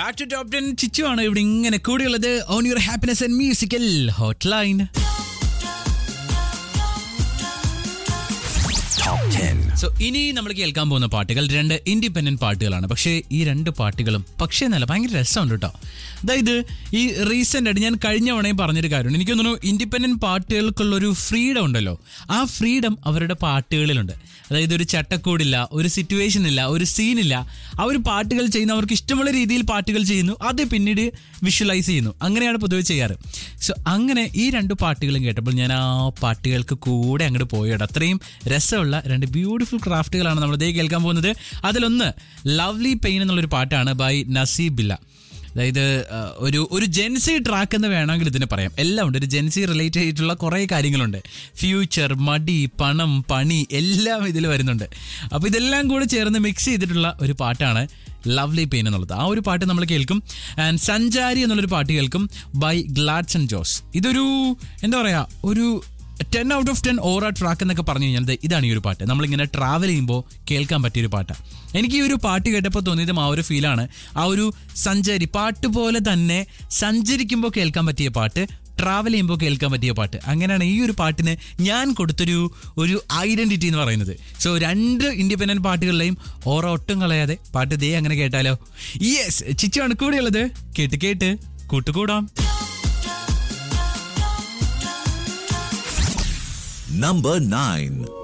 Back to top ten Chichu ആണ് ഇവിടെ ഇങ്ങനെ കൂടിയുള്ളത് on your happiness and musical hotline so ഇനി നമ്മൾ കേൾക്കാൻ പോകുന്ന പാട്ടുകൾ രണ്ട് ഇൻഡിപെൻഡന്റ് പാട്ടുകളാണ് പക്ഷേ ഈ രണ്ട് പാട്ടുകളും പക്ഷേ എന്നല്ല ഭയങ്കര രസമുണ്ട് കേട്ടോ അതായത് ഈ റീസെന്റ് ആയിട്ട് ഞാൻ കഴിഞ്ഞ തവണയും പറഞ്ഞൊരു കാര്യമുണ്ട് എനിക്ക് തോന്നുന്നു ഇൻഡിപെൻഡന്റ് പാട്ടുകൾക്കുള്ള ഒരു ഫ്രീഡം ഉണ്ടല്ലോ ആ ഫ്രീഡം അവരുടെ പാട്ടുകളിലുണ്ട് അതായത് ഒരു ചട്ടക്കൂടില്ല ഒരു സിറ്റുവേഷൻ ഇല്ല ഒരു സീനില്ല അവർ പാട്ടുകൾ ചെയ്യുന്ന അവർക്ക് ഇഷ്ടമുള്ള രീതിയിൽ പാട്ടുകൾ ചെയ്യുന്നു അത് പിന്നീട് വിഷ്വലൈസ് ചെയ്യുന്നു അങ്ങനെയാണ് പൊതുവെ ചെയ്യാറ് സോ അങ്ങനെ ഈ രണ്ട് പാട്ടുകളും കേട്ടപ്പോൾ ഞാൻ ആ പാട്ടുകൾക്ക് കൂടെ അങ്ങോട്ട് പോയത് അത്രയും രസമുള്ള രണ്ട് ബ്യൂട്ടിഫുൾ ക്രാഫ്റ്റുകളാണ് നമ്മൾ ഇതേ കേൾക്കാൻ പോകുന്നത് അതിലൊന്ന് ലവ്ലി പെയിൻ എന്നുള്ളൊരു പാട്ടാണ് ബൈ നസീബില്ല അതായത് ആ, ഒരു ഒരു ജെൻസി ട്രാക്ക് എന്ന് വേണമെങ്കിൽ ഇതിന് പറയാം എല്ലാം ഉണ്ട് ഒരു ജെൻസി റിലേറ്റ് ചെയ്തിട്ടുള്ള കുറേ കാര്യങ്ങളുണ്ട് ഫ്യൂച്ചർ മടി പണം പണി എല്ലാം ഇതിൽ വരുന്നുണ്ട് അപ്പോൾ ഇതെല്ലാം കൂടെ ചേർന്ന് മിക്സ് ചെയ്തിട്ടുള്ള ഒരു പാട്ടാണ് ലവ്ലി പെയിൻ എന്നുള്ളത് ആ ഒരു പാട്ട് നമ്മൾ കേൾക്കും ആൻഡ് സഞ്ചാരി എന്നുള്ളൊരു പാട്ട് കേൾക്കും ബൈ ഗ്ലാഡ്സൺ ജോസ് ഇതൊരു എന്താ പറയുക ഒരു ten out of ten aura track എന്നൊക്കെ പറഞ്ഞു കഴിഞ്ഞാൽ ദേ ഇതാണ് ഈ ഒരു പാട്ട് നമ്മളിങ്ങനെ ട്രാവൽ ചെയ്യുമ്പോൾ കേൾക്കാൻ പറ്റിയൊരു പാട്ടാണ് എനിക്ക് ഈ ഒരു പാട്ട് കേട്ടപ്പോൾ തോന്നിയതും ആ ഒരു ഫീലാണ് ആ ഒരു സഞ്ചാരി പാട്ട് പോലെ തന്നെ സഞ്ചരിക്കുമ്പോൾ കേൾക്കാൻ പറ്റിയ പാട്ട് ട്രാവൽ ചെയ്യുമ്പോൾ കേൾക്കാൻ പറ്റിയ പാട്ട് അങ്ങനെയാണ് ഈ ഒരു പാട്ടിന് ഞാൻ കൊടുത്തൊരു ഒരു ഐഡന്റിറ്റി എന്ന് പറയുന്നത് സോ രണ്ട് ഇൻഡിപെൻഡന്റ് പാട്ടുകളിലെയും ഓരോ ഒട്ടും കളയാതെ പാട്ട് ദേ അങ്ങനെ കേട്ടാലോ യെസ് ചിച്ചാണ് കൂടെയുള്ളത് കേട്ട് കേട്ട് കൂട്ടുകൂടാം Number 9.